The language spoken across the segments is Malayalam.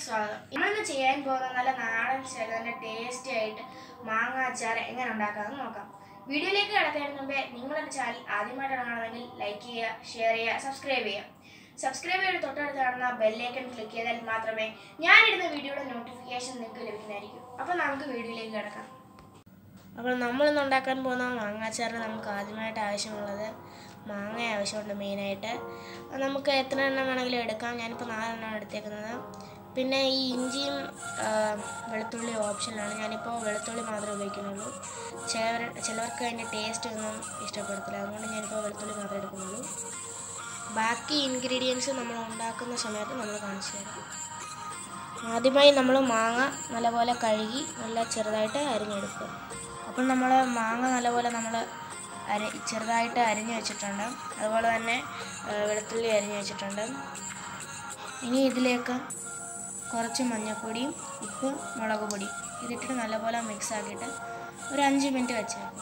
സ്വാഗതം ഇന്ന് ചെയ്യാൻ പോകുന്ന നല്ല നാടൻ സ്റ്റൈൽ നല്ല ടേസ്റ്റി ആയിട്ട് മാങ്ങ അച്ചാർ എങ്ങനെ ഉണ്ടാക്കാമെന്ന് നോക്കാം വീഡിയോയിലേക്ക് കിടക്കുന്നതിന് മുമ്പേ നിങ്ങളുടെ ചാനൽ ആദ്യമായിട്ടാണ് കാണുന്നതെങ്കിൽ ലൈക്ക് ചെയ്യുക ഷെയർ ചെയ്യുക സബ്സ്ക്രൈബ് ചെയ്യുക സബ്സ്ക്രൈബ് ചെയ്ത് തൊട്ടടുത്ത് കാണുന്ന ബെല്ലൈക്കൺ ക്ലിക്ക് ചെയ്താൽ മാത്രമേ ഞാനിടുന്ന വീഡിയോയുടെ നോട്ടിഫിക്കേഷൻ നിങ്ങൾക്ക് ലഭിക്കുന്നതായിരിക്കും അപ്പോൾ നമുക്ക് വീഡിയോയിലേക്ക് കിടക്കാം അപ്പോൾ നമ്മളിന്ന് ഉണ്ടാക്കാൻ പോകുന്ന മാങ്ങാച്ചാറിന് നമുക്ക് ആദ്യമായിട്ട് ആവശ്യമുള്ളത് മാങ്ങ ആവശ്യമുണ്ട് മെയിനായിട്ട് അത് നമുക്ക് എത്ര എണ്ണം വേണമെങ്കിലും എടുക്കാം ഞാനിപ്പോൾ നാലെണ്ണമാണ് എടുത്തേക്കുന്നത് പിന്നെ ഈ ഇഞ്ചിയും ആ, വെളുത്തുള്ളി ഓപ്ഷനാണ് ഞാനിപ്പോൾ വെളുത്തുള്ളി മാത്രമേ ഉപയോഗിക്കുന്നുള്ളൂ ചിലവർ ചിലവർക്ക് അതിൻ്റെ ടേസ്റ്റ് ഒന്നും ഇഷ്ടപ്പെടത്തില്ല അതുകൊണ്ട് ഞാനിപ്പോൾ വെളുത്തുള്ളി മാത്രമേ എടുക്കുന്നുള്ളൂ ബാക്കി ഇൻഗ്രീഡിയൻസ് നമ്മൾ ഉണ്ടാക്കുന്ന സമയത്ത് നമ്മൾ കാണിച്ചു തരാം ആദ്യമായി നമ്മൾ മാങ്ങ നല്ലപോലെ കഴുകി നല്ല ചെറുതായിട്ട് അരിഞ്ഞെടുക്കും അപ്പോൾ നമ്മൾ മാങ്ങ നല്ലപോലെ നമ്മൾ അരി ചെറുതായിട്ട് അരിഞ്ഞു വെച്ചിട്ടുണ്ട് അതുപോലെ തന്നെ ആ, വെളുത്തുള്ളി അരിഞ്ഞു വെച്ചിട്ടുണ്ട് ഇനി ഇതിലേക്ക് കുറച്ച് മഞ്ഞൾപ്പൊടിയും ഉപ്പും മുളക് പൊടിയും ഇതിട്ടിട്ട് നല്ലപോലെ മിക്സ് ആക്കിയിട്ട് ഒരു അഞ്ച് മിനിറ്റ് വെച്ചേക്കും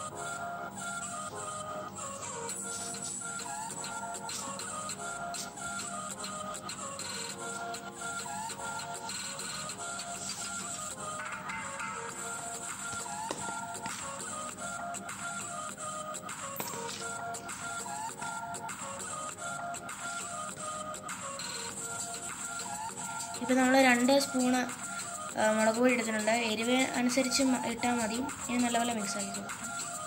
ഇപ്പം നമ്മൾ രണ്ട് സ്പൂണ് ആ, മുളക് പൊടി എടുത്തിട്ടുണ്ട് എരിവ് അനുസരിച്ച് മ- ഇട്ടാൽ മതി ഇനി നല്ലപോലെ മിക്സ് ആക്കി കൊടുക്കാം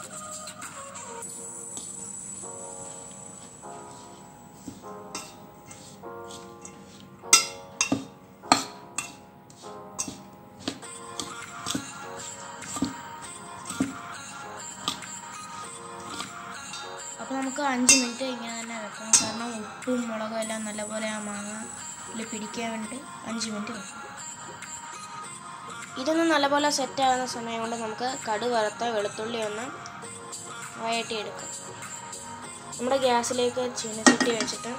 അപ്പോൾ നമുക്ക് അഞ്ച് മിനിറ്റ് ഇങ്ങനെ തന്നെ വെക്കണം കാരണം ഉപ്പും മുളകും എല്ലാം നല്ലപോലെ ആ മാങ്ങയിൽ പിടിക്കാൻ വേണ്ടിയിട്ട് അഞ്ച് മിനിറ്റ് വെക്കണം ഇതൊന്ന് നല്ലപോലെ സെറ്റ് ആകുന്ന സമയം കൊണ്ട് നമുക്ക് കടു വറുത്ത വെളുത്തുള്ളി ഒന്ന് വഴറ്റിയെടുക്കാം നമ്മുടെ ഗ്യാസിലേക്ക് ചീനച്ചട്ടി വെച്ചിട്ട്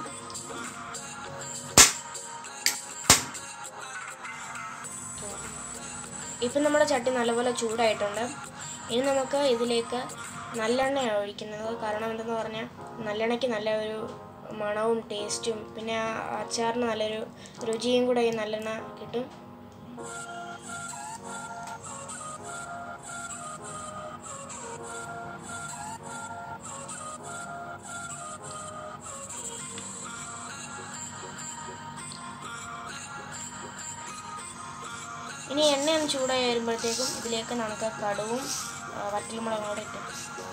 ഇപ്പം നമ്മുടെ ചട്ടി നല്ലപോലെ ചൂടായിട്ടുണ്ട് ഇനി നമുക്ക് ഇതിലേക്ക് നല്ലെണ്ണയാണ് ഒഴിക്കുന്നത് കാരണം എന്തെന്ന് പറഞ്ഞാൽ നല്ലെണ്ണയ്ക്ക് നല്ല ഒരു മണവും ടേസ്റ്റും പിന്നെ ആ അച്ചാറിന് നല്ലൊരു രുചിയും കൂടെ ഈ നല്ലെണ്ണ കിട്ടും ഇനി എണ്ണ ഒന്ന് ചൂടായി വരുമ്പോഴത്തേക്കും ഇതിലേക്ക് നമുക്ക് കടുവും ആ, വറ്റൽമുളകും കൂടെ ഇട്ട്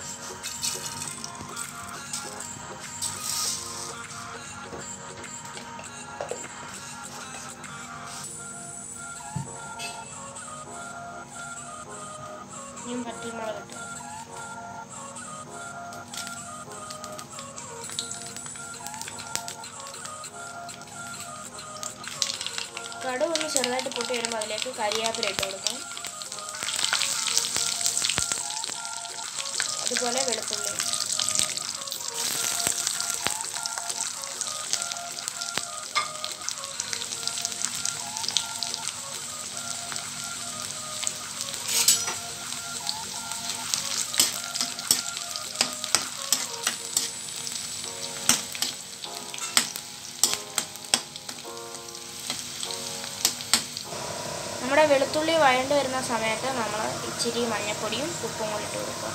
ഇനിയും വറ്റൽമുളക് ഇട്ട് കടുക് ഒന്ന് ചെറുതായിട്ട് പൊട്ടി വരുമ്പോൾ അതിലേക്ക് കരിയാപ്പില ഇട്ട് കൊടുക്കാം അതുപോലെ വെളുത്തുള്ളി നമ്മുടെ വെളുത്തുള്ളി വഴണ്ട് വരുന്ന സമയത്ത് നമ്മൾ ഇച്ചിരി മഞ്ഞൾപ്പൊടിയും ഉപ്പും കൂടി ഇട്ട് കൊടുക്കുക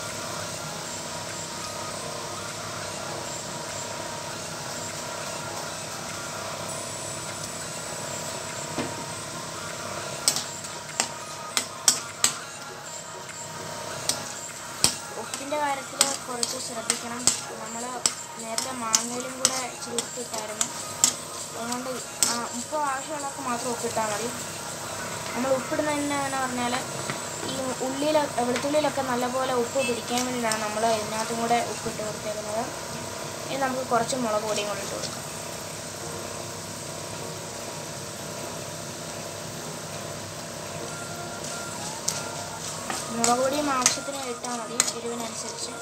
ഉപ്പിൻ്റെ കാര്യത്തിൽ കുറച്ച് ശ്രദ്ധിക്കണം നമ്മൾ നേരത്തെ മാങ്ങയിലും കൂടെ ഇച്ചിരി ഉപ്പിട്ടായിരുന്നു അതുകൊണ്ട് ആ ഉപ്പ് ആവശ്യമുള്ളവർക്ക് മാത്രം ഉപ്പിട്ടാൽ മതി നമ്മൾ ഉപ്പിടുന്നതിന് എന്ന് പറഞ്ഞാൽ ഈ ഉള്ളിയിൽ വെളുത്തുള്ളിയിലൊക്കെ നല്ലപോലെ ഉപ്പ് പിടിക്കാൻ വേണ്ടിയിട്ടാണ് നമ്മൾ ഇതിനകത്തും കൂടെ ഉപ്പിട്ട് കൊടുത്തേക്കുന്നത് ഇനി നമുക്ക് കുറച്ച് മുളക് പൊടിയും കൂടി ഇട്ട് കൊടുക്കാം മുളക് പൊടിയും ആവശ്യത്തിന് ഇട്ടാൽ മതി എരിവിനനുസരിച്ച്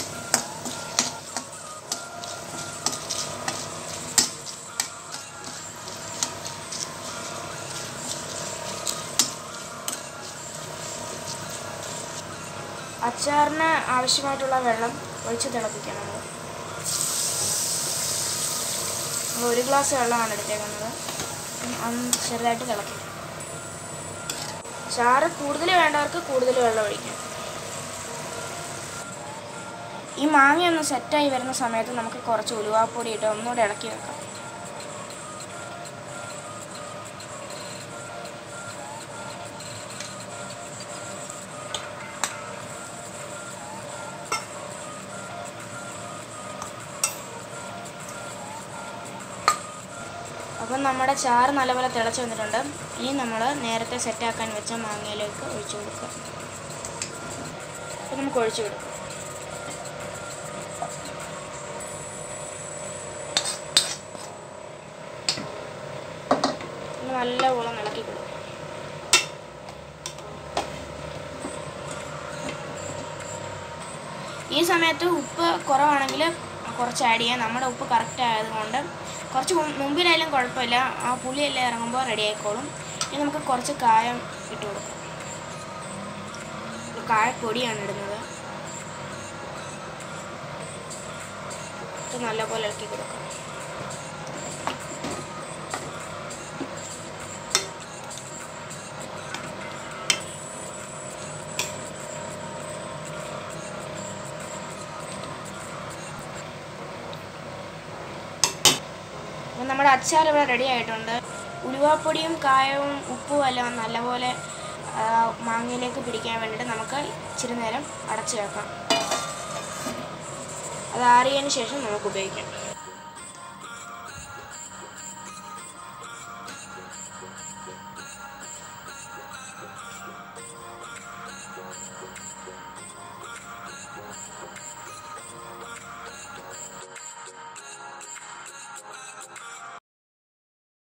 അച്ചാറിന് ആവശ്യമായിട്ടുള്ള വെള്ളം ഒഴിച്ച് തിളപ്പിക്കണം നമ്മൾ നമ്മൾ ഒരു ഗ്ലാസ് വെള്ളമാണ് എടുത്തേക്കുന്നത് ഒന്ന് ചെറുതായിട്ട് തിളക്കും ചാറ് കൂടുതൽ വേണ്ടവർക്ക് കൂടുതൽ വെള്ളം ഒഴിക്കാം ഈ മാങ്ങ ഒന്ന് സെറ്റായി വരുന്ന സമയത്ത് നമുക്ക് കുറച്ച് ഉലുവാപ്പൊടി ഇട്ട് ഒന്നുകൂടെ ഇളക്കി വെക്കാം അപ്പം നമ്മുടെ ചാറ് നല്ലപോലെ തിളച്ച് വന്നിട്ടുണ്ട് ഇനി നമ്മൾ നേരത്തെ സെറ്റാക്കാൻ വെച്ച മാങ്ങയിലേക്ക് ഒഴിച്ചു കൊടുക്കുക അപ്പം നമുക്ക് ഒഴിച്ചു കൊടുക്കാം ഒന്ന് നല്ലപോലെ ഇളക്കി കൊടുക്കും ഈ സമയത്ത് ഉപ്പ് കുറവാണെങ്കിൽ കുറച്ച് ആഡ് ചെയ്യാം നമ്മുടെ ഉപ്പ് കറക്റ്റ് ആയതുകൊണ്ട് കുറച്ച് മുൻ- മുമ്പിലായാലും കുഴപ്പമില്ല ആ പുളിയെല്ലാം ഇറങ്ങുമ്പോൾ റെഡി ആയിക്കോളും ഇനി നമുക്ക് കുറച്ച് കായം ഇട്ട് കൊടുക്കാം ഒരു കായപ്പൊടിയാണ് ഇടുന്നത് ഇത് നല്ലപോലെ ഇളക്കി കൊടുക്കാം അപ്പം നമ്മുടെ അച്ചാർ ഇവിടെ റെഡി ആയിട്ടുണ്ട് ഉലുവാപ്പൊടിയും കായവും ഉപ്പും എല്ലാം നല്ലപോലെ ആ, മാങ്ങയിലേക്ക് പിടിക്കാൻ വേണ്ടിയിട്ട് നമുക്ക് ഇച്ചിരി നേരം അടച്ചു വെക്കാം അത് ആറിയതിന് ശേഷം നമുക്ക് ഉപയോഗിക്കാം